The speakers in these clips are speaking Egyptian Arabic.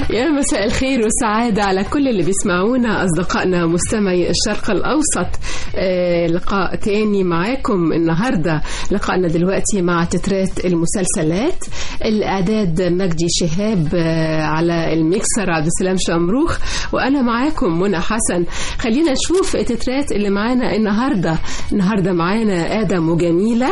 يا مساء الخير والسعادة على كل اللي بيسمعونا أصدقائنا مستمعي الشرق الأوسط آه لقاء تاني معاكم النهاردة لقائنا دلوقتي مع تترات المسلسلات الإعداد مجدي شهاب آه على الميكسر عبد السلام شمروخ وأنا معاكم منى حسن خلينا نشوف التترات اللي معانا النهاردة النهاردة معانا آدم وجميلة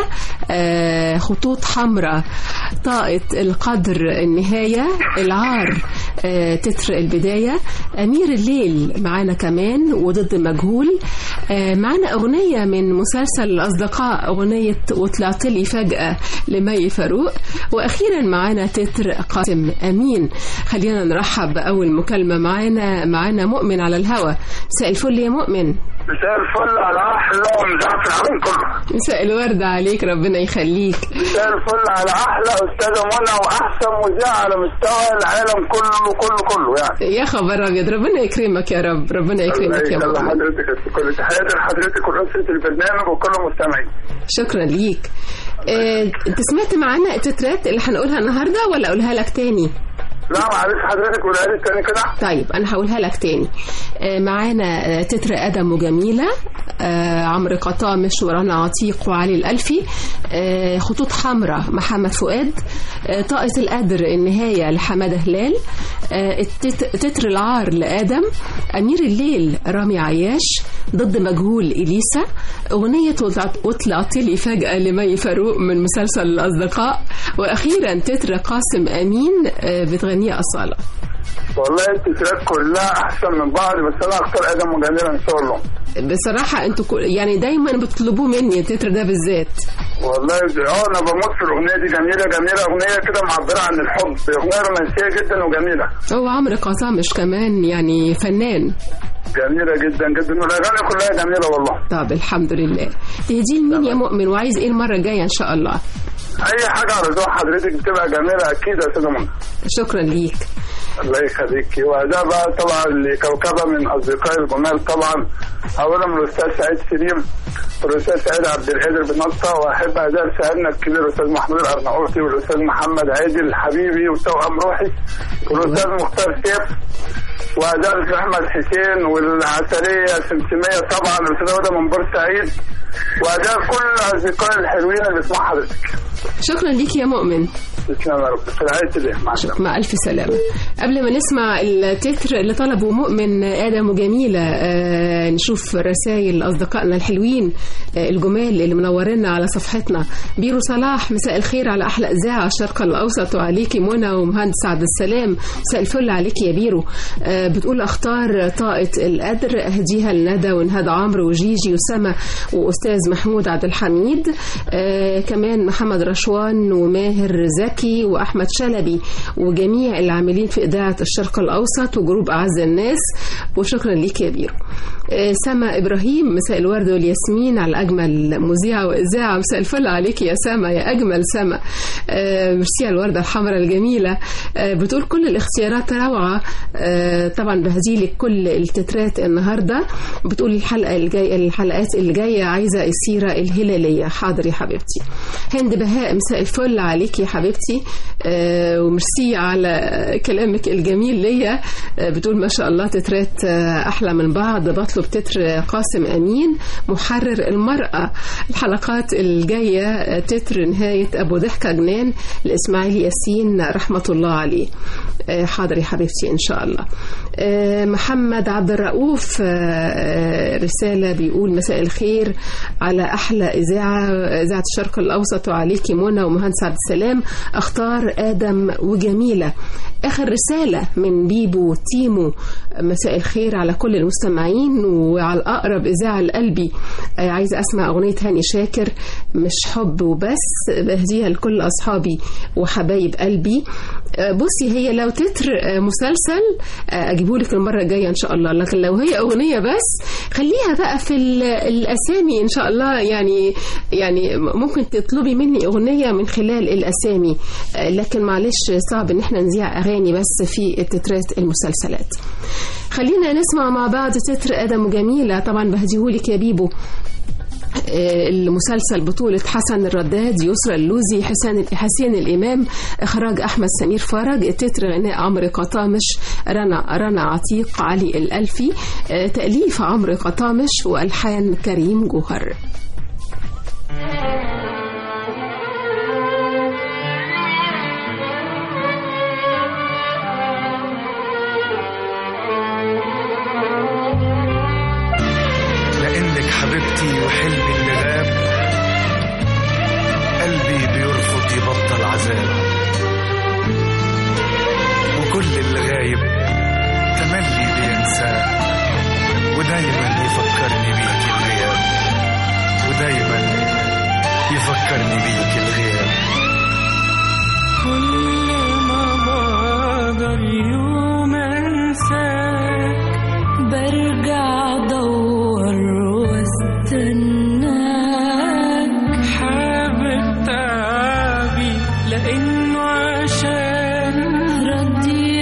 آه خطوط حمراء طاقة القدر النهاية العار آه تتر البداية أمير الليل معانا كمان وضد مجهول آه معانا أغنية من مسلسل الأصدقاء أغنية وطلعت لي فجأة لمي فاروق وأخيرا معانا تتر قاسم أمين خلينا نرحب بأول مكالمة معانا معانا مؤمن على الهوا مساء الفل يا مؤمن مساء الفل على احلى ومذاع في العالم كله مساء الورد عليك ربنا يخليك مساء الفل على احلى استاذه منى واحسن مذيع على مستوى العالم كله كله كله يعني يا خبر ابيض ربنا يكرمك يا رب ربنا يكرمك يا الله مؤمن حضرتك كل تحياتي لحضرتك ورئيسة البرنامج وكل المستمعين شكرا ليك آه، انت سمعت معانا التترات اللي هنقولها النهارده ولا اقولها لك تاني لا معلش حضرتك قولها لي تاني كده طيب انا هقولها لك تاني آه، معانا آه، تتر ادم وجميله آه، عمرو قطامش ورنا عتيق وعلي الالفي آه، خطوط حمراء محمد فؤاد آه، طاقه القدر النهايه لحماده هلال آه، التت- تتر العار لادم امير الليل رامي عياش ضد مجهول اليسا اغنيه وطلعت- وطلعت لي فجاه لمي فاروق من مسلسل الاصدقاء واخيرا تتر قاسم امين آه، بتغنيه اصاله والله التترات كلها احسن من بعض بس انا اختار ادم وجميله ان شاء الله بصراحة انتوا كل- يعني دايما بتطلبوه مني التتر ده بالذات والله اه انا بموت في الاغنيه دي جميله جميله اغنيه كده معبره عن الحب اغنيه رومانسيه جدا وجميله هو عمرو قاسمش كمان يعني فنان جميله جدا جدا والاغاني كلها جميله والله طب الحمد لله تهديه لمين يا مؤمن وعايز ايه المرة الجاية ان شاء الله اي حاجه على ذوق حضرتك بتبقى جميله اكيد يا استاذه منى شكرا ليك الله يخليكي وده بقى طبعا لكوكبه من اصدقائي الجمال طبعا اولا من الاستاذ سعيد سليم والاستاذ سعيد عبد القادر بنطه واحب اداء سعادنا الكبير الاستاذ محمود الارناؤوطي والاستاذ محمد عادل حبيبي وتوأم روحي والاستاذ مختار سيف واداء احمد حسين والعسليه سمسميه طبعا الاستاذ هدى من بورسعيد واداء كل اصدقائي الحلوين اللي بيسمعوا حضرتك شكرا ليك يا مؤمن تسلم يا رب في رعايه الله مع السلامه مع ألف سلامة قبل ما نسمع التتر اللي طلبه مؤمن آدم وجميلة آه نشوف رسائل أصدقائنا الحلوين آه الجمال اللي منورينا على صفحتنا بيرو صلاح مساء الخير على أحلى إذاعة الشرق الأوسط وعليكي منى ومهندس عبد السلام مساء الفل عليك يا بيرو آه بتقول أختار طاقة القدر أهديها لندى ونهاد عمرو وجيجي وسما وأستاذ محمود عبد الحميد آه كمان محمد رشوان وماهر زكي وأحمد شلبي وجميع العاملين في إذاعة الشرق الأوسط وجروب أعز الناس وشكرا ليك يا بيرو آه، سما إبراهيم مساء الورد والياسمين على أجمل مذيعة وإذاعة مساء الفل عليك يا سما يا أجمل سما آه، ميرسي على الوردة الحمراء الجميلة آه، بتقول كل الاختيارات روعة آه، طبعا بهديلك كل التترات النهاردة بتقول الحلقة الجاية الحلقات اللي جاية عايزة السيرة الهلالية حاضر يا حبيبتي هند بهاء مساء الفل عليك يا حبيبتي آه، وميرسي على كلامك الجميل ليا آه، بتقول ما شاء الله تترات آه، أحلى من بعض بطلب تتر قاسم أمين محرر المرأة الحلقات الجاية آه، تتر نهاية أبو ضحكة جنان لإسماعيل ياسين رحمة الله عليه آه، حاضر يا حبيبتي إن شاء الله آه، محمد عبد الرؤوف آه، آه، رسالة بيقول مساء الخير على أحلى إذاعة إذاعة الشرق الأوسط وعليكي منى ومهندس عبد السلام أختار آدم وجميلة آخر رسالة من بيبو تيمو مساء الخير على كل المستمعين وعلى الأقرب إذاعة لقلبي آه، عايزة أسمع أغنية هاني شاكر مش حب وبس بهديها لكل أصحابي وحبايب قلبي آه، بصي هي لو تتر آه، مسلسل آه، أجيبهولك المرة الجاية إن شاء الله لكن لو هي أغنية بس خليها بقى في ال- الأسامي إن شاء الله يعني يعني ممكن تطلبي مني أغنية من خلال الأسامي آه، لكن معلش صعب إن احنا نذيع أغاني بس في التترات المسلسلات خلينا نسمع مع بعض تتر آدم وجميلة طبعا بهديهولك يا بيبو المسلسل بطولة حسن الرداد يسرى اللوزي حسين حسين الإمام إخراج أحمد سمير فرج التتر غناء عمرو قطامش رنا رنا عتيق علي الألفي تأليف عمرو قطامش وألحان كريم جوهر لأنك حبيبتي وحلمي اللي غاب قلبي بيرفض يبطل عذاب وكل اللي غايب تملي بينساه ودايما يفكرني بيك الغياب ودايما يفكرني بيك الغياب كل ما بقدر يوم انساك برجع ادور واستناك حابب تعبي لانه عشان ردي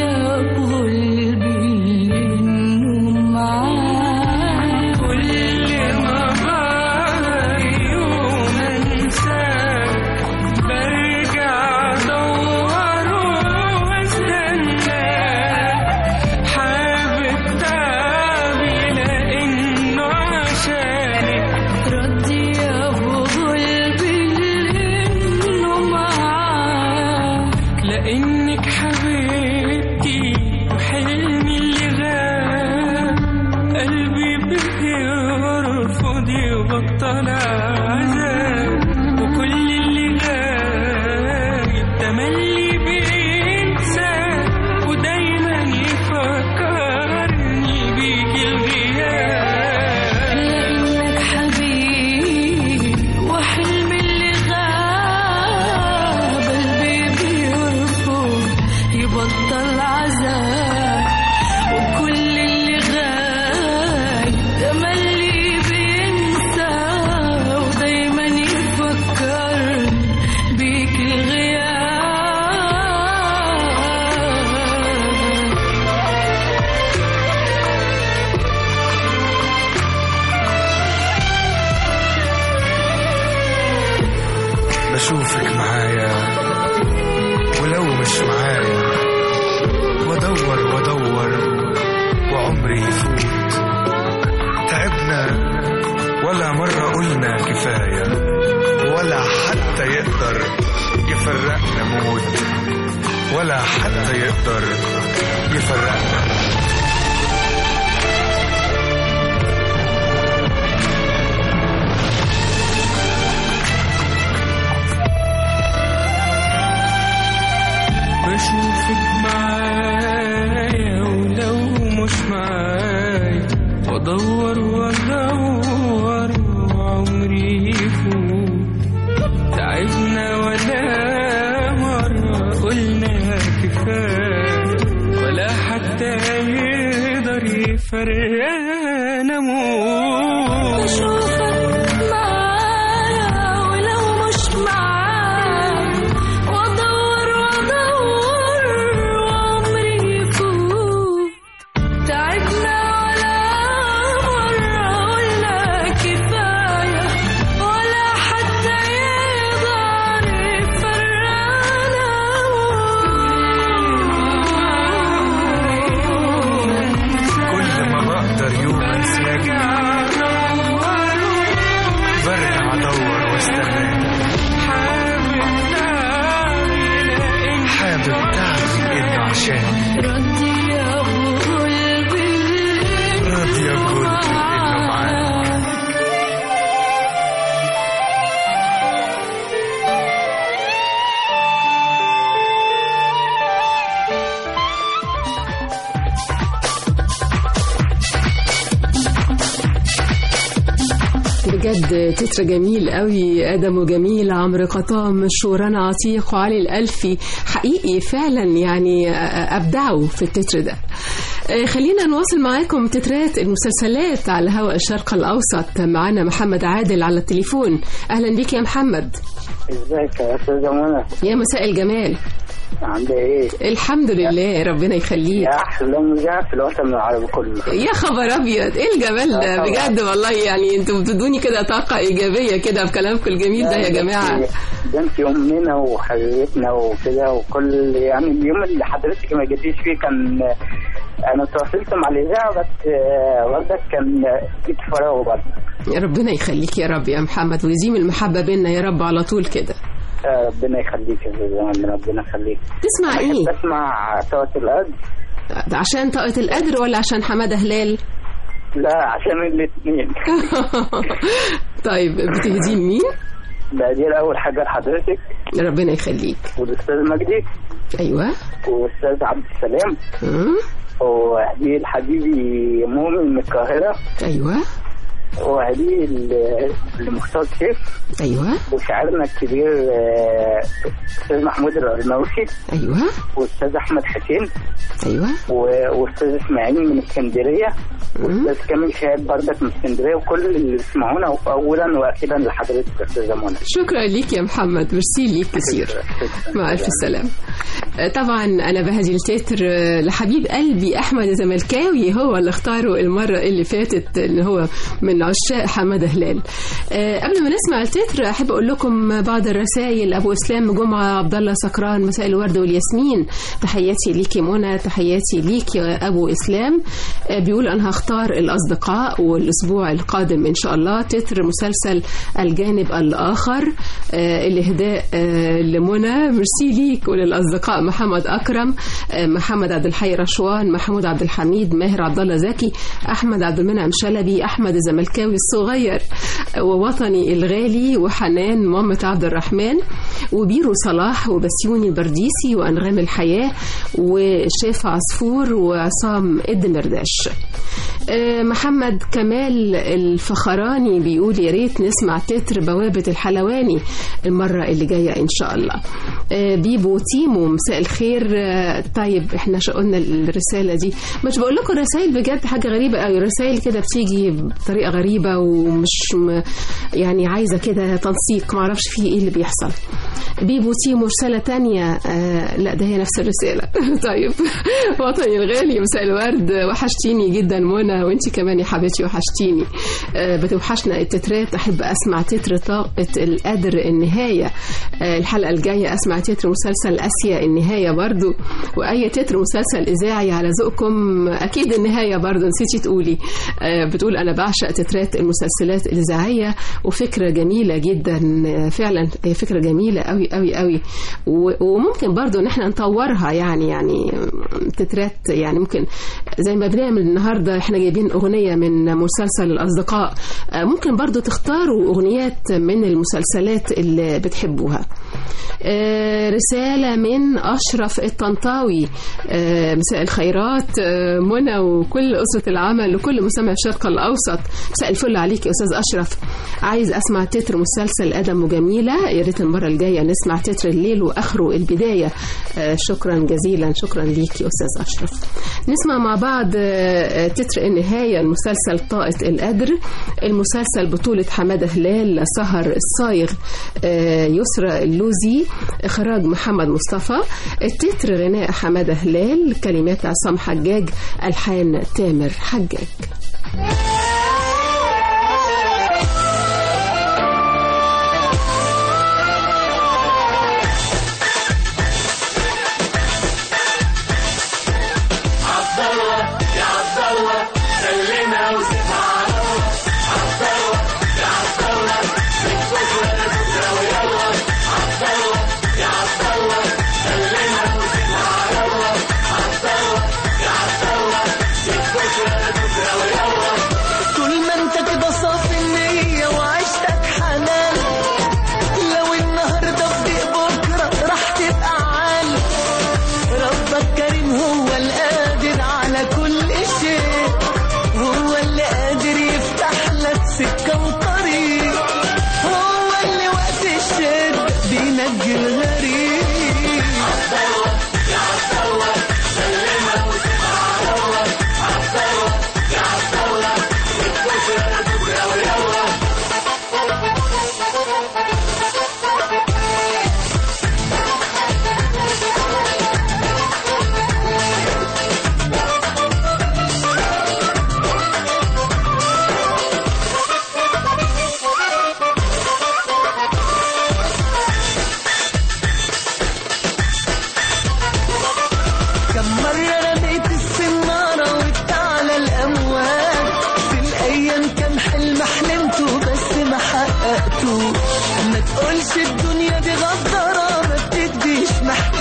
قلبي انه معاك كل ما بقدر يوم انساك برجع ادور واستناك حابب تعبي لانه عشانك ردي يا قلبي انه معاك لانك حبيبتي وحلمي اللي غاب قلبي بيرفض يبطل عذاب وكل اللي غايب تملي بينسى ودايما يفكرني بيك الغياب لانك حبيبي وحلمي اللي غاب قلبي بيرفض يبطل عذاب وكل اللي غايب تملي بينسى ودايما يفكر بيك الغياب بشوفك معايا ولو مش معايا وادور وادور وعمري يفوت تعبنا ولا مرة قلنا كفاية ولا حتى يقدر يفرقنا موت ولا حتى يقدر يفرقنا بشوفك معايا ولو مش معايا وادور وادور وعمري يفوت تعبنا ولا مرة قلنا كفاية ولا حتى يقدر يفرقنا موت بشوفك معايا ولو مش معايا وادور وادور وعمري يفوت تعبنا ولا مرة قلنا كفاية ولا حتى يقدر يفرقنا كل ما بقدر يوم انساك برجع ادور واستناك حابب تعرفي انه عشان ردي يا قلبي راضية بقلبي انه معاك بجد تتر جميل قوي ادم وجميل عمرو قطام شوران عتيق وعلي الالفي حقيقي فعلا يعني ابدعوا في التتر ده آه، خلينا نواصل معاكم تترات المسلسلات على هواء الشرق الأوسط معنا محمد عادل على التليفون أهلا بك يا محمد ازيك يا استاذه منى يا مساء الجمال عامله ايه؟ الحمد لله ربنا يخليك يا احلى مذيع في الوطن العربي كله يا خبر ابيض ايه الجمال ده آه طبعا. بجد والله يعني انتوا بتدوني كده طاقه ايجابيه كده بكلامكم الجميل ده يا جماعه ده انت امنا وحبيبتنا وكده وكل يعني اليوم اللي حضرتك ما جيتيش فيه كان انا تواصلت مع الاذاعه بس آه، برضك كان جيت فراغ برضه ربنا يخليك يا رب يا محمد ويزيم المحبه بينا يا رب على طول كده آه، ربنا يخليك يا استاذ ربنا يخليك تسمع ايه بحب اسمع صوت الارض عشان طاقه القدر ولا عشان حماده هلال لا عشان الاثنين طيب بتهدين مين ده دي اول حاجه لحضرتك ربنا يخليك والاستاذ مجدي ايوه والاستاذ عبد السلام مم. وهدي الحبيبي مؤمن من القاهره ايوه وهدي ل- لمختار سيف ايوه وشاعرنا الكبير آه، استاذ محمود الارناوسي ايوه واستاذ احمد حسين ايوه و- واستاذ اسماعيل من اسكندريه مم. واستاذ كامل شهاب بردك من اسكندريه وكل اللي بيسمعونا اولا واخيرا لحضرتك يا استاذه منى شكرا ليك يا محمد ميرسي ليك كثير مع ألف سلامة آه، طبعا أنا بهدي التتر آه، لحبيب قلبي أحمد زملكاوي هو اللي اختاره المرة اللي فاتت اللي هو من عشاق حمادة هلال آه، قبل ما نسمع التتر أحب أقول لكم بعض الرسائل أبو إسلام جمعة عبد الله سكران مساء الورد والياسمين تحياتي ليك يا منى تحياتي ليك يا أبو إسلام آه، بيقول أنا هختار الأصدقاء والأسبوع القادم إن شاء الله تتر مسلسل الجانب الآخر آه، الإهداء آه، لمنى ميرسي ليك وللأصدقاء محمد أكرم آه، محمد عبد الحي رشوان محمود عبد الحميد ماهر عبد الله زكي أحمد عبد المنعم شلبي أحمد الزملكاوي الصغير آه، ووطني الغالي وحنان مامة عبد الرحمن وبيرو صلاح وبسيوني البرديسي وأنغام الحياة وشاف عصفور وعصام الدمرداش آه، محمد كمال الفخراني بيقول يا ريت نسمع تتر بوابة الحلواني المرة اللي جاية إن شاء الله آه، بيبو تيمو مساء الخير آه، طيب احنا شو قلنا الرسالة دي مش بقول لكم رسائل بجد حاجة غريبة قوي رسائل كده بتيجي بطريقة غريبة ومش م- يعني عايزة كده تنسيق معرفش فيه ايه اللي بيحصل بيبو تيمو رسالة تانية آه لا ده هي نفس الرسالة طيب وطني الغالي مساء الورد وحشتيني جدا منى وانت كمان يا حبيبتي وحشتيني آه بتوحشنا التترات احب اسمع تتر طاقة القدر النهاية آه الحلقة الجاية اسمع تتر مسلسل اسيا النهاية برضو واي تتر مسلسل اذاعي على ذوقكم اكيد النهاية برضو نسيتي تقولي آه بتقول انا بعشق تترات المسلسلات الاذاعية وفكرة جميلة جدا آه فعلا هي فكرة جميلة قوي قوي قوي و- وممكن برضو ان احنا نطورها يعني يعني تترات يعني ممكن زي ما بنعمل النهارده احنا جايبين اغنيه من مسلسل الاصدقاء آه، ممكن برضو تختاروا اغنيات من المسلسلات اللي بتحبوها آه، رسالة من أشرف الطنطاوي آه، مساء الخيرات آه، منى وكل أسرة العمل وكل مستمع الشرق الأوسط مساء الفل عليك يا أستاذ أشرف عايز أسمع تتر مسلسل آدم وجميلة يا ريت المرة الجاية نسمع تتر الليل وآخره البداية آه، شكرا جزيلا شكرا ليك يا أستاذ أشرف نسمع مع بعض آه، آه، تتر النهاية المسلسل طاقة القدر المسلسل بطولة حمادة هلال سهر الصايغ آه، يسرى اللوزي إخراج محمد مصطفى التتر غناء حمادة هلال كلمات عصام حجاج ألحان تامر حجاج يلا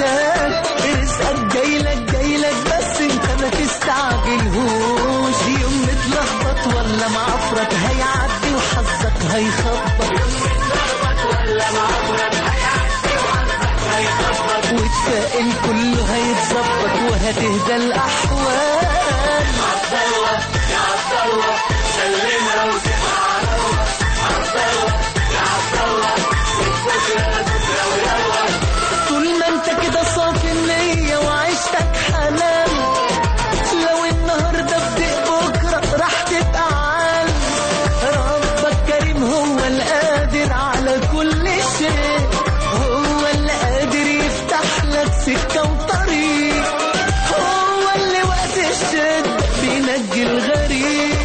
جايلك رزقك جايلك جايلك بس انت ما تستعجلهوش يوم متلخبط ولا معفرك هيعدي وحظك هيخبط وتفائل كله هيتظبط وهتهدى الاحوال طول ما انت كده صافي النية وعيشتك حلال لو النهاردة بدق بكرة راح تبقى عال ربك كريم هو القادر على كل شيء هو اللي قادر يفتح لك سكة وطريق هو اللي وقت الشد بينجي الغريب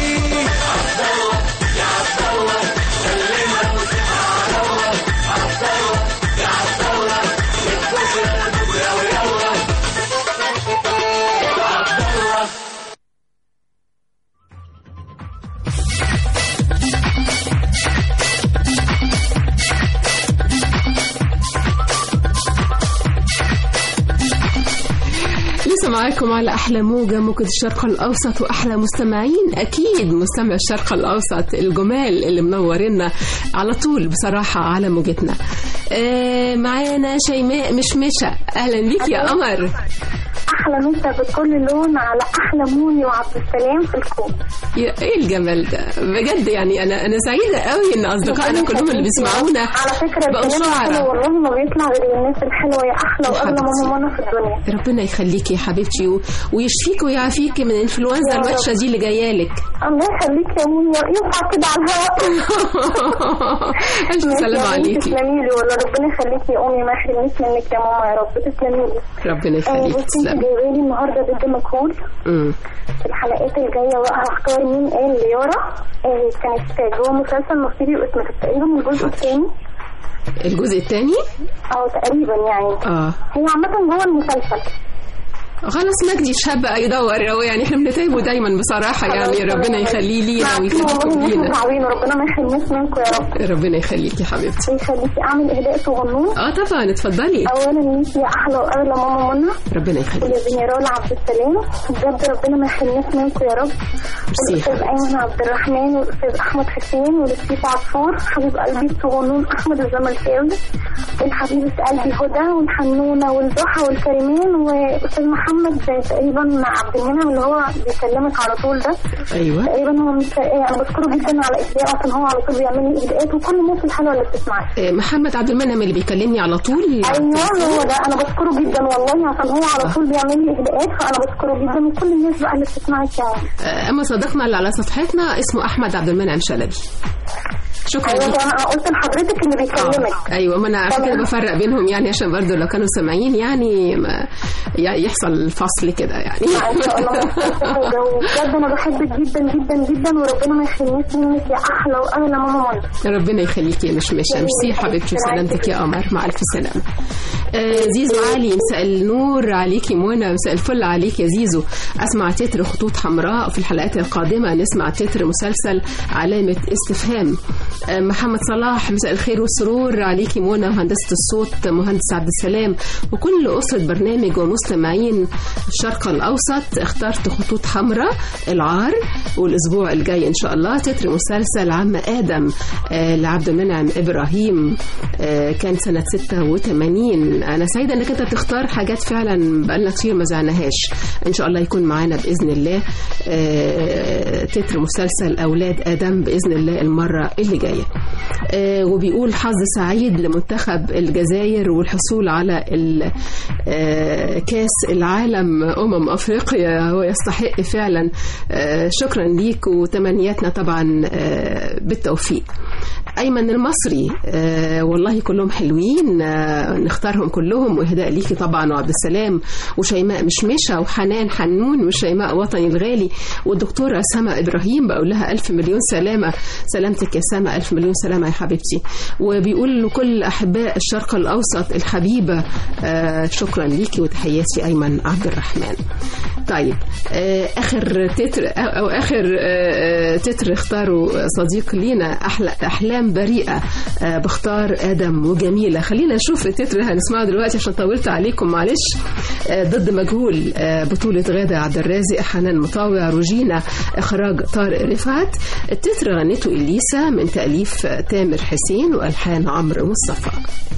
لسه معاكم على احلى موجه موجه الشرق الاوسط واحلى مستمعين اكيد مستمع الشرق الاوسط الجمال اللي منورينا على طول بصراحه على موجتنا آه معانا شيماء مشمشه اهلا بيك يا قمر احلى مسا بكل لون على احلى موني وعبد السلام في الكون يا ايه الجمال ده بجد يعني انا انا سعيده قوي ان اصدقائنا كلهم اللي بيسمعونا على فكره بقوا الكلام الحلو شعراء والله ما بيطلع غير الناس الحلوه يا احلى يا واغلى حبيبتي. ماما منى في الدنيا ربنا يخليكي يا حبيبتي و- ويشفيك ويعافيك من الانفلونزا يا رب. الوحشه دي اللي جايه لك الله يخليك يا موني ينفع كده على الهواء الف سلامه عليكي تسلمي لي والله ربنا يخليكي يا امي ما يحرمنيش منك يا ماما يا رب تسلمي لي ربنا آه، يخليك بصي انت تسلمي جايبه لي النهارده ضد مجهول أمم. في الحلقات الجايه بقى هختار مين قال ليارا آه، كانت جوه مسلسل نصيبي واسمه كانت تقريبا من الجزء الثاني الجزء الثاني او تقريبا يعني اه هي عامه جوه المسلسل خلاص مجدي شاب يدور هو يعني احنا بنتعبه دايما بصراحه يعني ربنا يخليه لينا ويخليكم والله لينا متعاونين وربنا ما يحرمناش منكم يا رب ربنا يخليك يا حبيبتي ويخليكي اعمل اهداء صغنون اه طبعا اتفضلي اولا ليكي يا احلى واغلى ماما منى ربنا يخليك والجنرال عبد السلام بجد ربنا ما يحرمناش منكم يا رب ميرسي يا والاستاذ ايمن عبد الرحمن والاستاذ احمد حسين والاستاذ عصفور حبيب قلبي الصغنون احمد الزملكاوي والحبيبه قلبي هدى والحنونه والضحى والكريمين واستاذ محمد تقريبا عبد المنعم اللي هو بيكلمك على طول ده ايوه تقريبا هو مش انا بشكره جدا على اهدائه عشان هو على طول بيعمل لي اهداءات وكل الناس الحلوه اللي بتسمعني آه، محمد عبد المنعم اللي بيكلمني على طول ايوه هو ده انا بشكره جدا والله عشان هو على طول بيعمل لي اهداءات فانا بشكره جدا وكل الناس بقى اللي بتسمعك يعني آه، اما صديقنا اللي على صفحتنا اسمه احمد عبد المنعم شلبي شكرا ايوه ليك ده انا قلت لحضرتك اللي بيكلمك ايوه ما انا عشان كده تمام. بفرق بينهم يعني عشان برضو لو كانوا سامعين يعني ما ي- يحصل فصل كده يعني لا ان شاء الله بجد انا بحبك جدا جدا جدا وربنا ما يحرمنيش منك يا احلى واغلى ماما منى ربنا يخليكي يا مش ماشيه ميرسي يا حبيبتي وسلامتك يا قمر مع الف سلامه آه زيزو علي مساء النور عليكي منى مساء الفل عليك يا زيزو اسمع تتر خطوط حمراء في الحلقات القادمه نسمع تتر مسلسل علامه استفهام آه محمد صلاح مساء الخير والسرور عليكي منى وهندسه الصوت مهندس عبد السلام وكل اسره برنامج ومستمعين الشرق الاوسط اخترت خطوط حمراء العار والاسبوع الجاي ان شاء الله تتر مسلسل عم ادم آه، لعبد المنعم ابراهيم آه، كان سنه 86 انا سعيده انك انت تختار حاجات فعلا بقالنا كتير ما زعناهاش ان شاء الله يكون معانا باذن الله آه، تتر مسلسل اولاد ادم باذن الله المره اللي جايه آه، وبيقول حظ سعيد لمنتخب الجزائر والحصول على ال- آه، كاس العالم امم افريقيا هو يستحق فعلا آه، شكرا ليك وتمنياتنا طبعا آه، بالتوفيق ايمن المصري آه، والله كلهم حلوين آه، نختارهم كلهم واهداء ليكي طبعا وعبد السلام وشيماء مشمشه وحنان حنون وشيماء وطني الغالي والدكتوره سما ابراهيم بقول لها الف مليون سلامه سلامتك يا سما الف مليون سلامه يا حبيبتي وبيقول لكل احباء الشرق الاوسط الحبيبه آه، شكرا ليكي وتحياتي ايمن عبد الرحمن طيب آه، اخر تتر او أو اخر آه، آه، تتر اختاره صديق لينا احلى احلام بريئه آه، بختار ادم وجميله خلينا نشوف التتر اللي هنسمعه دلوقتي عشان طولت عليكم معلش آه، ضد مجهول آه، بطوله غاده عبد الرازق حنان مطاوع روجينا اخراج طارق رفعت التتر غنته اليسا من تاليف آه، تامر حسين والحان عمرو مصطفى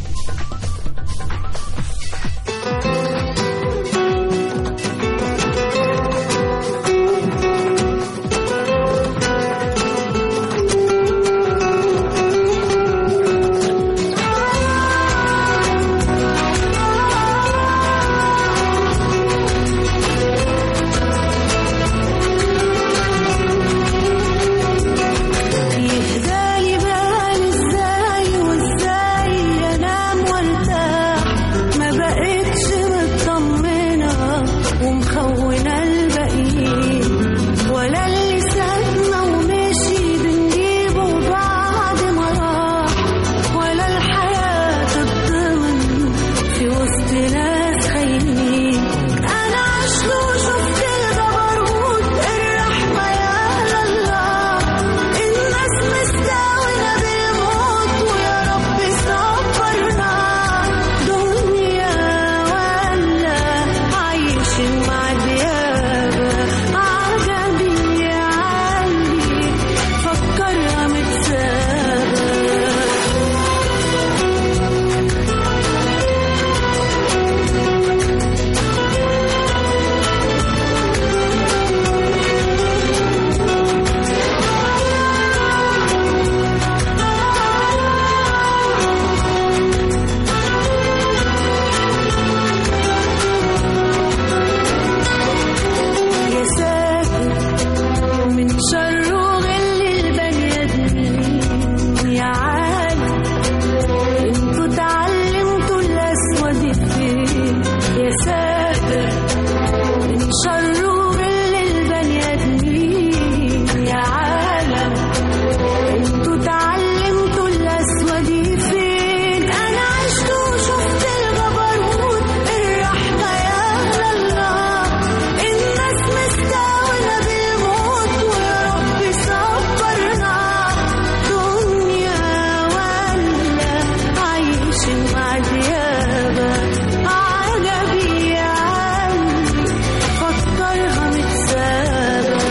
يهدالي بال ازاي وازاي انام وارتاح ما بقتش مطمنه ومخونه الباقيين ولا اللي سابنا ومشي بنجيبه بعد ما راح ولا الحياه تتضمن في وسط ناس خاينين انا عشت وشفت الجبروت الرحمه يا لله الناس مستاونة بالموت ويا رب صبرنا دنيا ولا عايشين مع ديابة عجبي علي فكرها متسابة يا ساتر من شر وغل البني ادمين يا عالم انتوا اتعلمتوا الاسود فين يا ساتر من شر وغل البني ادمين يا عالم انتوا اتعلمتوا الاسود فين انا عشت وشفت الجبروت الرحمه يا الله الناس مستاونة بالموت ويا رب صبرنا دنيا ولا عايشين مع ديابة عجبي عني فكرها متسابة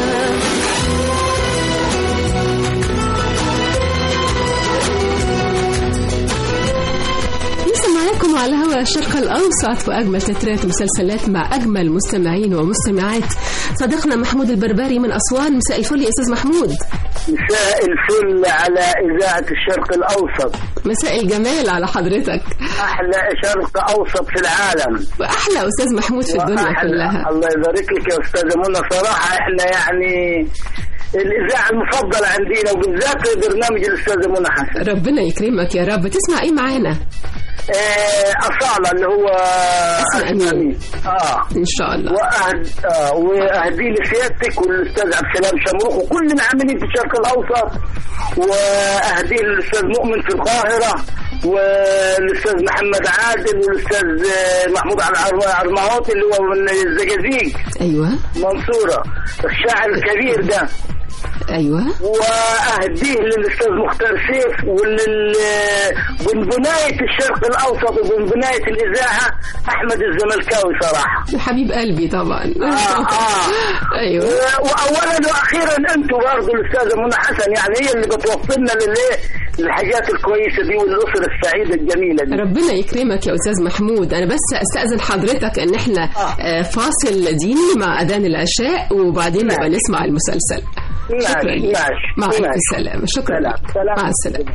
لسه معاكم على هوا الشرق الأوسط وأجمل تترات ومسلسلات مع أجمل مستمعين ومستمعات صديقنا محمود البربري من أسوان مساء الفل يا أستاذ محمود مساء الفل على إذاعة الشرق الأوسط مساء الجمال على حضرتك أحلى شرق أوسط في العالم وأحلى أستاذ محمود في الدنيا وأحلى- كلها الله يبارك لك يا أستاذة منى صراحة إحنا يعني الإذاعة المفضلة عندنا وبالذات برنامج الأستاذة منى حسن ربنا يكرمك يا رب تسمع إيه معانا آه، أصالة اللي هو أسمع أمين. آه إن شاء الله وأهد آه وأهدي لسيادتك والأستاذ عبد السلام شمروخ وكل العاملين في الشرق الأوسط وأهدي للأستاذ مؤمن في القاهرة والأستاذ محمد عادل والأستاذ آه، محمود على عرماوت اللي هو من الزقازيق أيوة منصورة الشاعر الكبير ده أيوة واهديه للاستاذ مختار سيف ولبنبنايه الشرق الاوسط وبنبنايه الاذاعه احمد الزملكاوي صراحه حبيب قلبي طبعا آه آه. أيوة و- واولا واخيرا انتم برضه الاستاذه منى حسن يعني هي اللي بتوصلنا للايه للحاجات الكويسه دي والاسر السعيده الجميله دي ربنا يكرمك يا استاذ محمود انا بس استاذن حضرتك ان احنا آه، فاصل ديني مع اذان العشاء وبعدين نبقى نسمع المسلسل شكرا ماشي لك ماشي مع الف ماشي. سلامه شكرا سلام. لك سلام. مع السلامه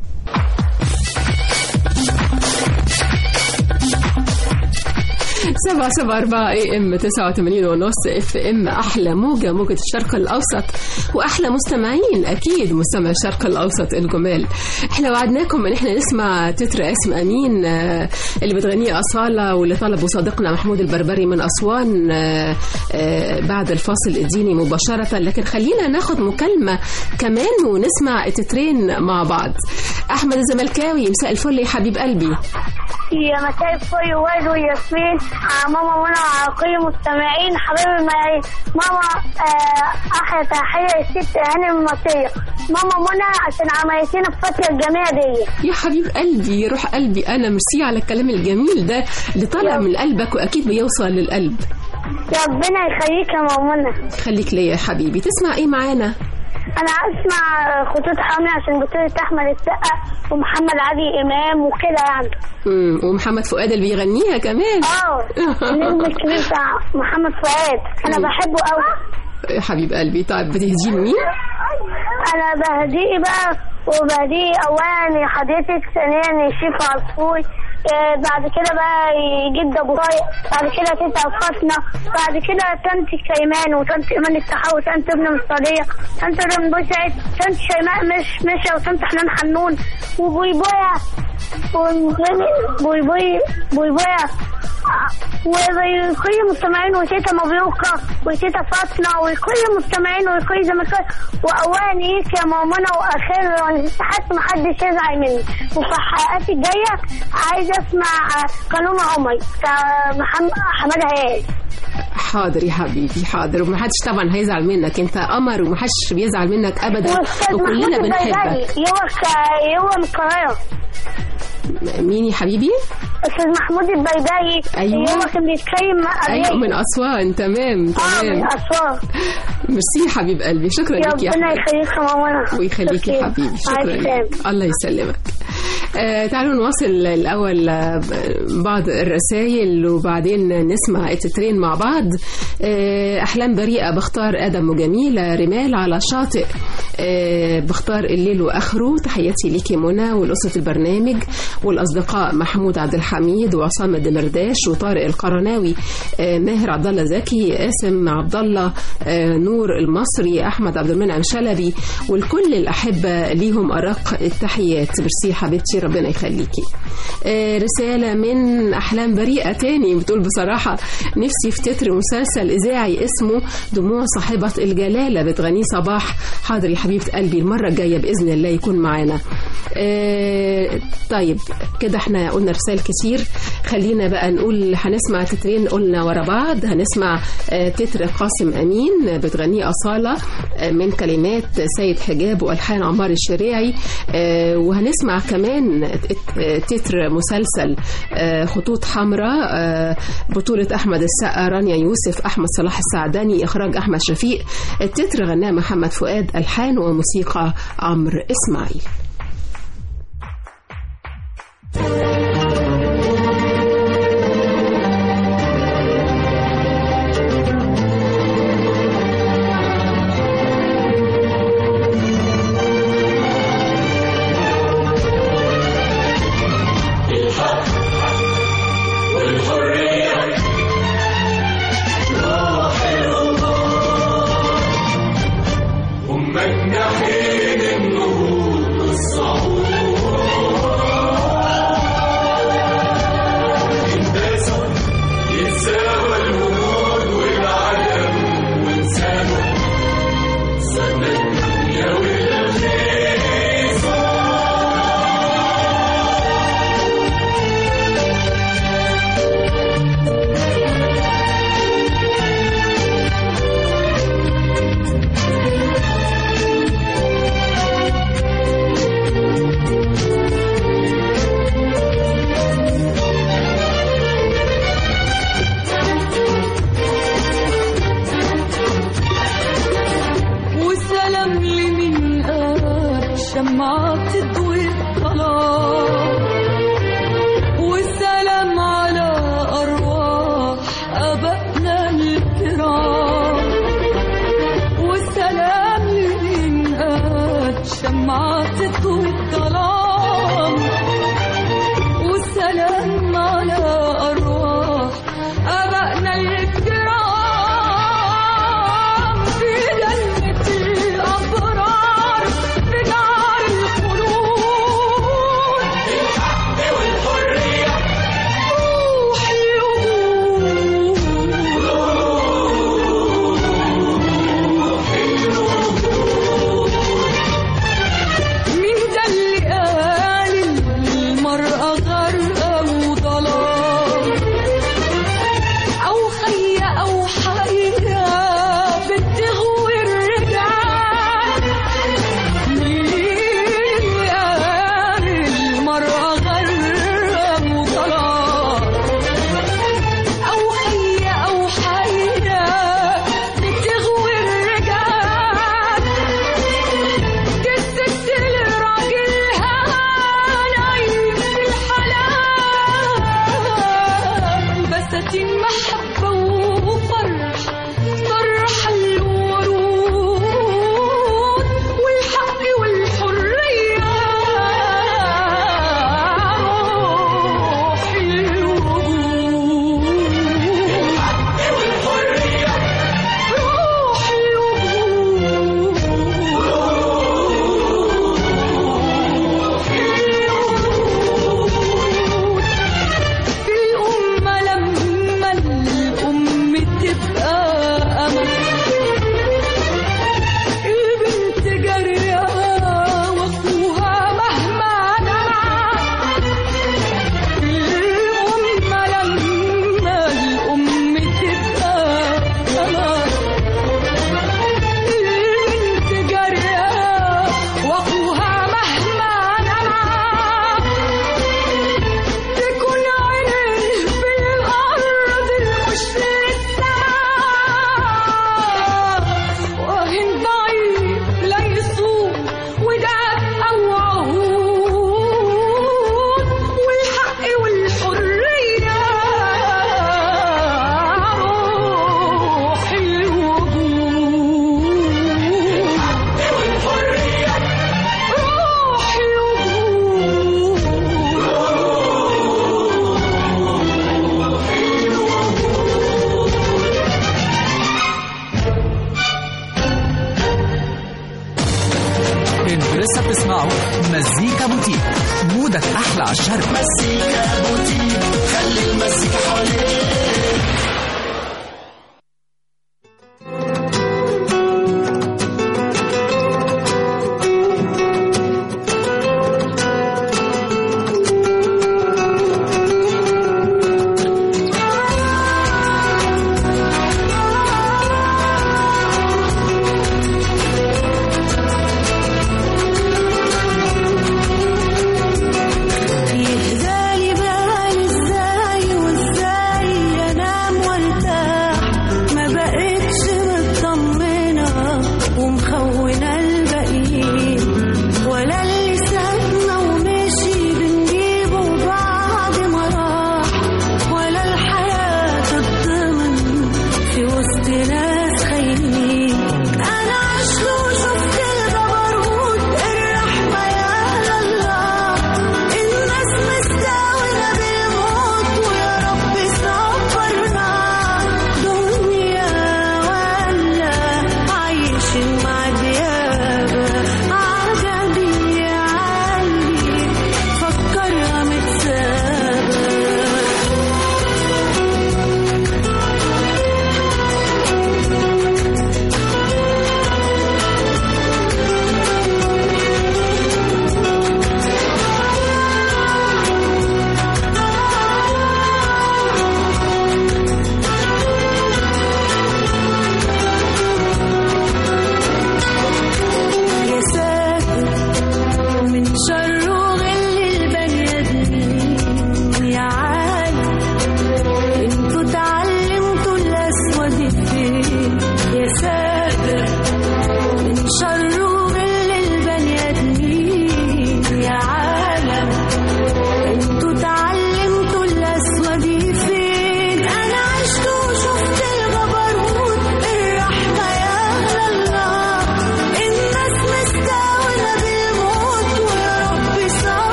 سبعة سبعة أربعة اي ام تسعة وثمانين ونص اف ام أحلى موجة موجة الشرق الأوسط وأحلى مستمعين أكيد مستمع الشرق الأوسط الجمال احنا وعدناكم إن احنا نسمع تتر اسم أمين آه، اللي بتغنيه أصالة واللي طلبه صديقنا محمود البربري من أسوان آه، آه، بعد الفاصل الديني مباشرة لكن خلينا ناخد مكالمة كمان ونسمع التترين مع بعض أحمد الزملكاوي مساء الفل يا حبيب قلبي يا مساء الفل وورد وياسمين على ماما منى وعلى كل المستمعين حبايبي الملايين ماما آه، أحلى تحية الست هاني المصرية ماما منى عشان عملتينا الفترة الجميلة دي يا حبيب قلبي يا روح قلبي انا ميرسي على الكلام الجميل ده اللي طالع من قلبك واكيد بيوصل للقلب ربنا يخليك يا ماما منى خليك ليا يا حبيبي تسمع ايه معانا أنا أسمع خطوط حملة عشان بطولة أحمد السقا ومحمد علي إمام وكده يعني مم. ومحمد فؤاد اللي بيغنيها كمان اه النجم الكبير بتاع محمد فؤاد أنا بحبه أوي يا حبيب قلبي طيب بتهديه لمين انا بهديه بقى وبهديه اولا لحضرتك ثانيا للشيف عصفور آه، بعد كده بقى جد ابو طارق بعد كده تيتا فاطمه بعد كده طنط كيمان وطنط ايمان السحاوي وطنط ابن مصطفيه طنط ابن بوسعد طنط شيماء مش مشى وطنط حنان حنون وبوي بويا بوي بوي بوي بويا وكل المستمعين وتيتا مبروكة وتيتا فاطمة وكل المستمعين وكل زمكان وأولا ليك يا مامانا وأخيرا حتى محدش يزعل مني وفي الحلقات الجاية عايزة أسمع قانون عمر بتاع محمد حمادة هيال حاضر يا حبيبي حاضر ومحدش طبعا هيزعل منك انت قمر ومحدش بيزعل منك ابدا وأستاذ وكلنا محمود بنحبك البيباوي يوم يوم من القاهرة مين يا حبيبي أستاذ محمود البيباوي أيوة. يوم كان بيتكلم مع ايوه أبيي. من اسوان تمام اه من تمام أسوان ميرسي يا حبيب قلبي شكرا لك يا ربنا حبيبي يخليك يا ماما ويخليك يا حبيبي شكرا لك الله يسلمك آه تعالوا نواصل الأول آه، بعض الرسائل وبعدين نسمع التترين مع بعض آه أحلام بريئة بختار آدم وجميلة رمال على شاطئ آه بختار الليل وآخره تحياتي ليكي منى والأسرة البرنامج والأصدقاء محمود عبد الحميد وعصام الدمرداش وطارق القرناوي آه ماهر عبد الله زكي قاسم عبد الله آه نور المصري أحمد عبد المنعم شلبي والكل الأحبة ليهم أرق التحيات ميرسي حبيبتي ربنا يخليكي آه رسالة من أحلام بريئة تاني بتقول بصراحة نفسي في تتر مسلسل إذاعي اسمه دموع صاحبة الجلالة بتغنيه صباح حاضر يا حبيبة قلبي المرة الجاية بإذن الله يكون معانا آه طيب كده احنا قلنا رسائل كتير خلينا بقى نقول هنسمع تترين قلنا ورا بعض هنسمع آه تتر قاسم أمين بتغنيه أصالة آه من كلمات سيد حجاب وألحان عمار الشريعي آه وهنسمع كمان آه، تتر مسلسل آه خطوط حمراء آه بطولة أحمد السقا رانيا يوسف أحمد صلاح السعداني إخراج أحمد شفيق التتر غناه محمد فؤاد ألحان وموسيقى عمرو إسماعيل ومجنحين النهوض دين محبة وفرح فرح الورود والحق والحرية روح الوجود روح الوجود في الأمة لما الأم تبقى أمل البنت جارية وأخوها مهما نعم الأمة لما الأم تبقى أمل البنت جارية وأخوها مهما نعم تكون عينيه في الأرض مش للسماء وهن ضعيف لا يصوم وداد أو عهود والحق والحرية روح الوجود والحرية روح انتوا لسه بتسمعوا مزيكا بوتيك مودك احلى على الشرق يهدالي بالي ازاي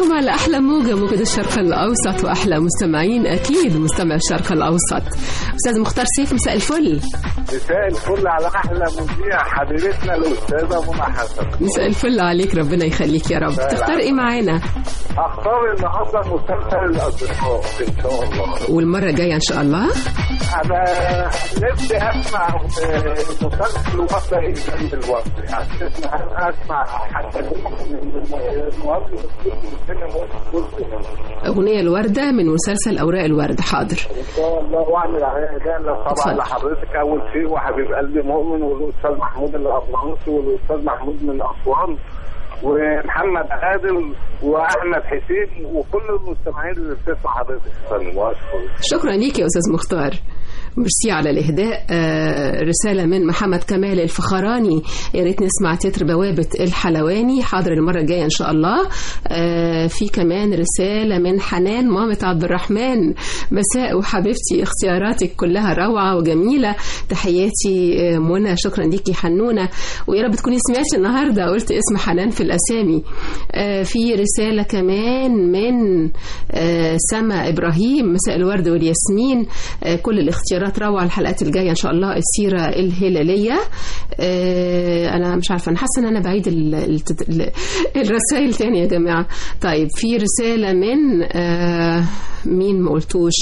معاكم على أحلى موجة موجة الشرق الأوسط وأحلى مستمعين أكيد مستمع الشرق الأوسط أستاذ مختار سيف مساء الفل مساء الفل على احلى مذيع حبيبتنا الاستاذه منى حسن مساء الفل عليك ربنا يخليك يا رب تختار إيه معانا اختار النهارده مسلسل الاصدقاء ان شاء الله والمرة الجاية إن شاء الله انا نفسي اسمع آه، مسلسل وصل الى الوقت يعني اسمع حتى المؤلف أغنية الوردة من مسلسل أوراق الورد حاضر ان شاء الله واعمل عليها اجازه طبعا اتفضل. لحضرتك اول شيء وحبيب قلبي مؤمن والاستاذ محمود الابناصي والاستاذ محمود من اسوان ومحمد عادل واحمد حسين وكل المستمعين اللي بتسمع حضرتك استنى واشكر شكرا ليك يا أستاذ مختار ميرسي على الإهداء آه، رسالة من محمد كمال الفخراني يا ريت نسمع تتر بوابة الحلواني حاضر المرة الجاية إن شاء الله آه، في كمان رسالة من حنان مامة عبد الرحمن مساء وحبيبتي اختياراتك كلها روعة وجميلة تحياتي آه، منى شكرا ليكي حنونة ويا رب تكوني سمعتي النهاردة قلت اسم حنان في الأسامي آه، في رسالة كمان من آه، سما إبراهيم مساء الورد والياسمين آه، كل الاختيارات روعة الحلقات الجاية إن شاء الله السيرة الهلالية آه، أنا مش عارفة أنا حاسة إن أنا بعيد ال- التت- ال- الرسائل تاني يا جماعة طيب في رسالة من آه، مين ما قلتوش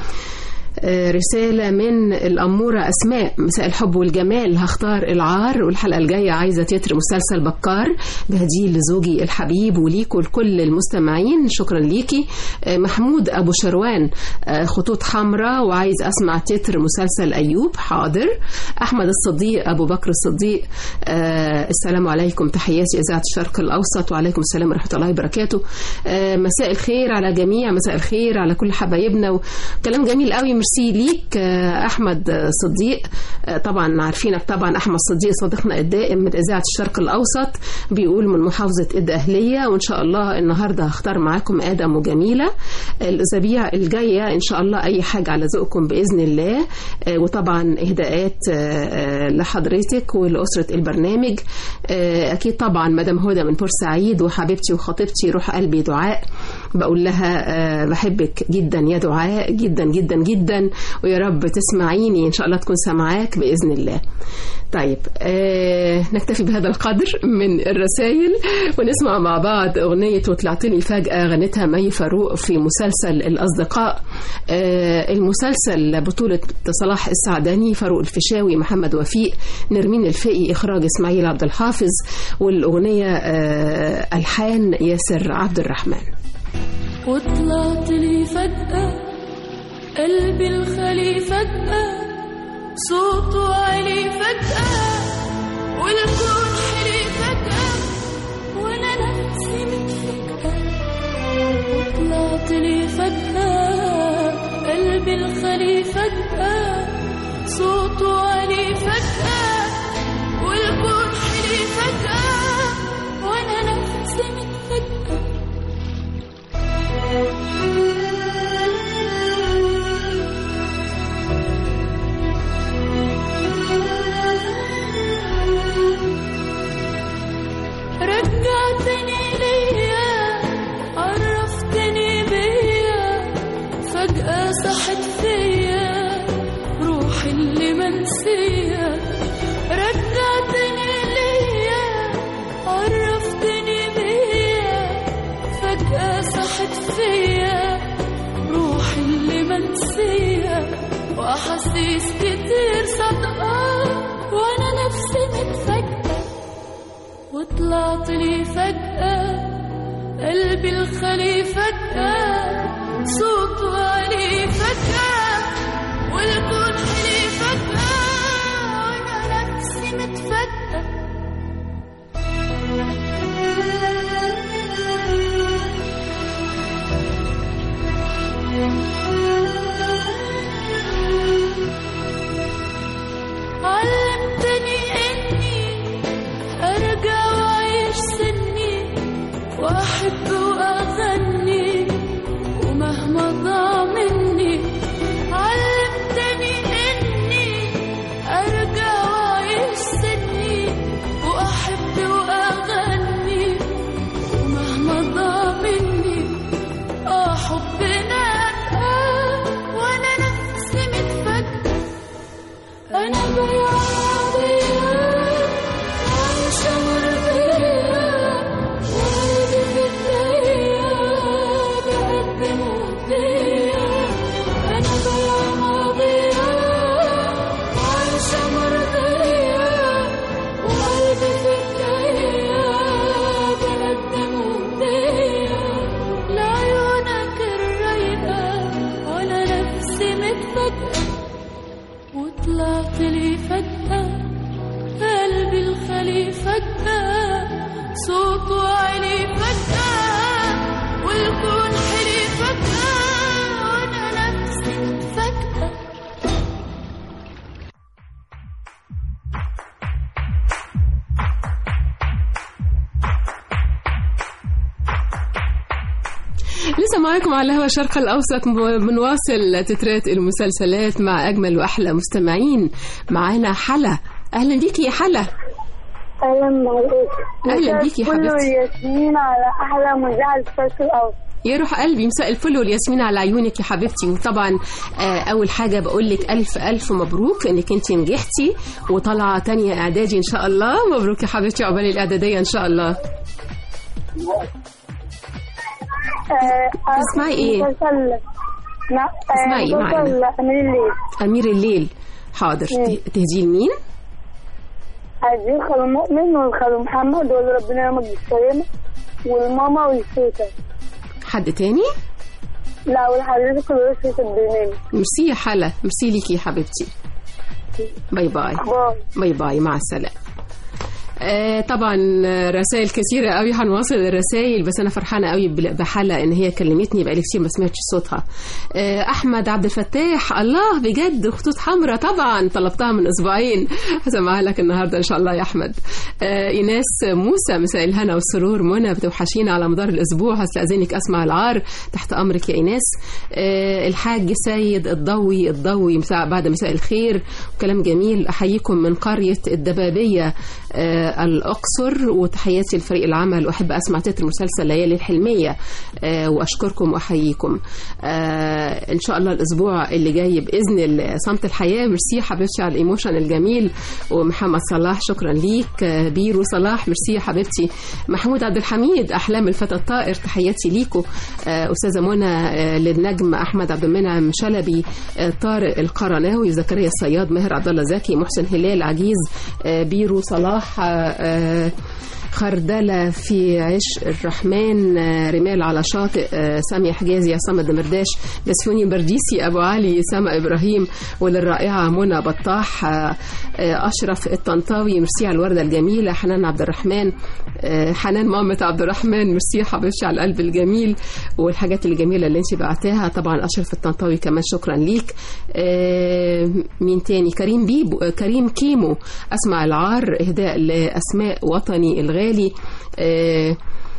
آه، رسالة من الأمورة أسماء مساء الحب والجمال هختار العار والحلقة الجاية عايزة تتر مسلسل بكار بهديه لزوجي الحبيب وليكوا لكل المستمعين شكرا ليكي آه، محمود أبو شروان آه، خطوط حمراء وعايز أسمع تتر مسلسل أيوب حاضر أحمد الصديق أبو بكر الصديق آه، السلام عليكم تحياتي إذاعة الشرق الأوسط وعليكم السلام ورحمة الله وبركاته آه، مساء الخير على جميع مساء الخير على كل حبايبنا وكلام جميل قوي ميرسي ليك آه، أحمد آه، صديق آه، طبعا عارفينك طبعا أحمد صديق صديقنا الدائم من إذاعة الشرق الأوسط بيقول من محافظة الدقهلية وإن شاء الله النهاردة هختار معاكم آدم وجميلة الأسابيع الجاية إن شاء الله أي حاجة على ذوقكم بإذن الله آه، وطبعا إهداءات آه، آه، لحضرتك ولأسرة البرنامج آه، أكيد طبعا مدام هدى من بورسعيد وحبيبتي وخطيبتي روح قلبي دعاء بقول لها آه، بحبك جدا يا دعاء جدا جدا جدا ويا رب تسمعيني إن شاء الله تكون سامعاك بإذن الله طيب آه نكتفي بهذا القدر من الرسائل ونسمع مع بعض أغنية وطلعتني فجأة غنتها مي فاروق في مسلسل الأصدقاء آه المسلسل بطولة صلاح السعداني فاروق الفيشاوي محمد وفيق نرمين الفقي إخراج إسماعيل عبد الحافظ والأغنية آه ألحان ياسر عبد الرحمن وطلعت لي فجأة قلبي الخلي فجأة صوته عالي فجأة والكون حلي فجأة وأنا نفسي متفجأة وطلعت لي فجأة قلبي الخلي فجأة صوته عالي فجأة والكون حلي فجأة وأنا نفسي متفجأة رجعتني ليا عرفتني بيا فجأة صحت فيا روحي اللي منسية رجعتني ليا عرفتني بيا فجأة صحت فيا روحي اللي منسية وأحاسيس كتير صدقة وأنا نفسي متفجأة وطلعت لي فجأة قلبي الخلي فجأة صوته عالي فجأة والكون حلي فجأة وأنا نفسي متفجأة علمتني إني أرجع وأعيش سني وأحب وأغني ومهما ضاع مني علمتني إني أرجع وأعيش سني وأحب وأغني ومهما ضاع مني لسه معاكم على هوا الشرق الأوسط م- بنواصل تترات المسلسلات مع أجمل وأحلى مستمعين معانا حلا أهلا بيكي يا حلا اهلا بحضرتك أهلا بيكي يا كله حبيبتي. ياسمين على احلى مذيعة الشرق الاوسط يا روح قلبي مساء الفل والياسمين على عيونك يا حبيبتي وطبعا آه، اول حاجه بقول لك الف الف مبروك انك انت نجحتي وطالعه تانية اعدادي ان شاء الله مبروك يا حبيبتي عقبال الاعداديه ان شاء الله تسمعي إيه؟ مسلسل لا آه، تسمعي إيه معانا؟ مسلسل امير الليل امير الليل حاضر مم. ته- تهديه لمين عايزين خالو مؤمن وخالو محمد ولا ربنا يرمك بالسلامة والماما والسوسة حد تاني لا والحضرتك اللي في البرنامج ميرسي يا حلا ميرسي ليكي يا حبيبتي باي باي باي باي باي مع السلامة آه طبعا رسائل كثيرة قوي هنواصل الرسائل بس أنا فرحانة قوي بل- بحلا إن هي كلمتني بقالي كتير ما سمعتش صوتها آه أحمد عبد الفتاح الله بجد خطوط حمراء طبعا طلبتها من أسبوعين هسمعها لك النهاردة إن شاء الله يا أحمد آه إيناس موسى مساء الهنا والسرور منى بتوحشينا على مدار الأسبوع هستأذنك أسمع العار تحت أمرك يا إيناس آه الحاج سيد الضوي الضوي مساء بعد مساء الخير كلام جميل أحييكم من قرية الدبابية آه الأقصر وتحياتي لفريق العمل وأحب أسمع تتر مسلسل ليالي الحلمية آه وأشكركم وأحييكم آه إن شاء الله الأسبوع اللي جاي بإذن الله صمت الحياة ميرسي حبيبتي على الإيموشن الجميل ومحمد صلاح شكرا ليك آه بيرو صلاح ميرسي يا حبيبتي محمود عبد الحميد أحلام الفتى الطائر تحياتي ليكم آه أستاذة منى آه للنجم أحمد عبد المنعم شلبي آه طارق القرناوي زكريا الصياد ماهر عبد الله زكي محسن هلال عجيز آه بيرو صلاح آه آه خردلة في عشق الرحمن آه، رمال على شاطئ آه، سامية حجازي عصام الدمرداش بسيوني برديسي أبو علي سما إبراهيم وللرائعة منى بطاح آه، آه، أشرف الطنطاوي ميرسي على الوردة الجميلة حنان عبد الرحمن آه، حنان مامة عبد الرحمن ميرسي حبيبتي على القلب الجميل والحاجات الجميلة اللي انت بعتها طبعا أشرف الطنطاوي كمان شكرا ليك آه، مين تاني كريم بيبو آه، كريم كيمو أسمع العار إهداء لأسماء وطني الغالي آه،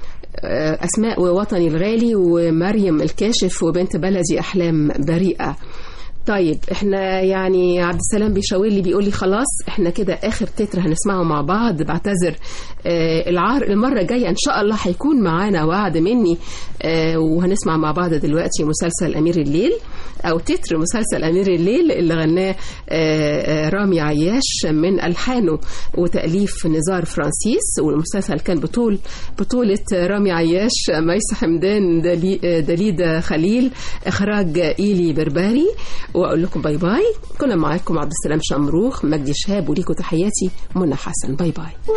آه، أسماء ووطني الغالي ومريم الكاشف وبنت بلدي أحلام بريئة طيب احنا يعني عبد السلام بيشاور لي بيقول لي خلاص احنا كده اخر تتر هنسمعه مع بعض بعتذر آه العار المره الجايه ان شاء الله هيكون معانا وعد مني آه وهنسمع مع بعض دلوقتي مسلسل امير الليل او تتر مسلسل امير الليل اللي غناه آه آه رامي عياش من الحانه وتاليف نزار فرانسيس والمسلسل كان بطول بطوله رامي عياش ميس حمدان دلي آه، دليده خليل اخراج ايلي بربري واقول لكم باي باي كنا معاكم عبد السلام شمروخ مجدي شهاب وليكم تحياتي منى حسن باي باي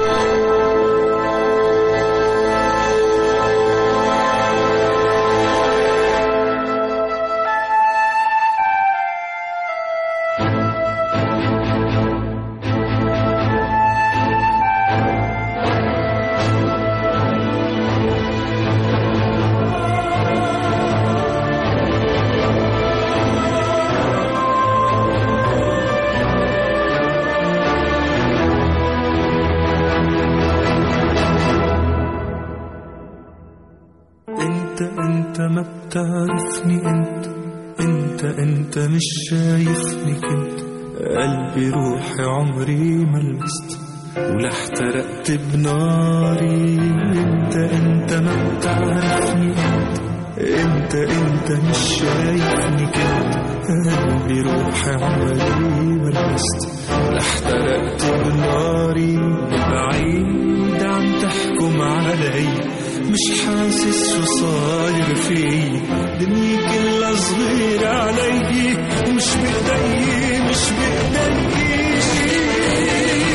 انت انت ما بتعرفني انت انت انت مش شايفني كنت قلبي روحي عمري ما لمست ولا احترقت بناري انت انت ما بتعرفني انت انت انت مش شايفني كنت قلبي روحي عمري ما لمست ولا احترقت بناري بعيد عم تحكم علي مش حاسس شو صاير في دنيا كلها صغيرة علي ومش بإيدي مش بإيدي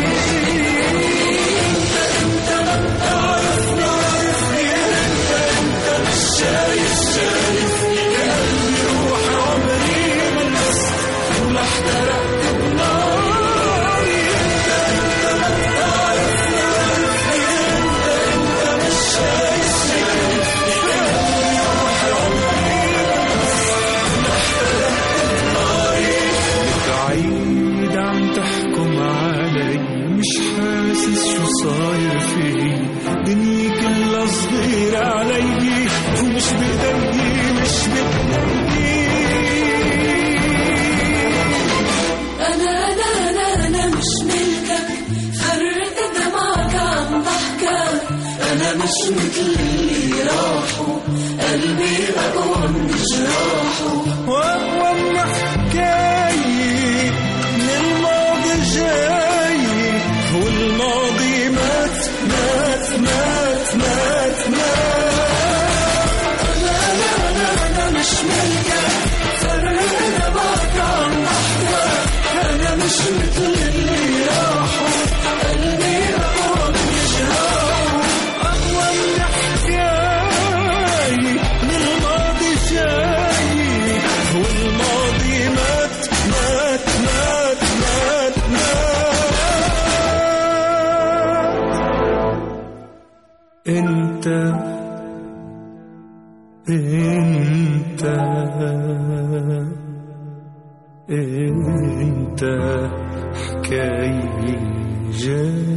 شايف شايفني قلبي روح عمري من ولا احترقت بناري انت انت ما بتعرفني عرفني انت انت مش شايف شايفني قلبي روح عمري ولا احترقت بناري بعيد عم تحكم علي مش حاسس شو صاير في دنيا كلها صغيرة علي ومش بإيدي مش مثل اللي راحوا قلبي أقوى من جراحه وأقوى من حكاية من الماضي جاي والماضي مات مات مات مات مات أنا أنا أنا أنا مش ملكة فرقنا بعد عن لحظة أنا مش مثل اللي راحوا قلبي أقوى من جراحه أقوى من حكاية من الماضي جاي والماضي مات مات مات مات مات انت انت انت حكاية جاي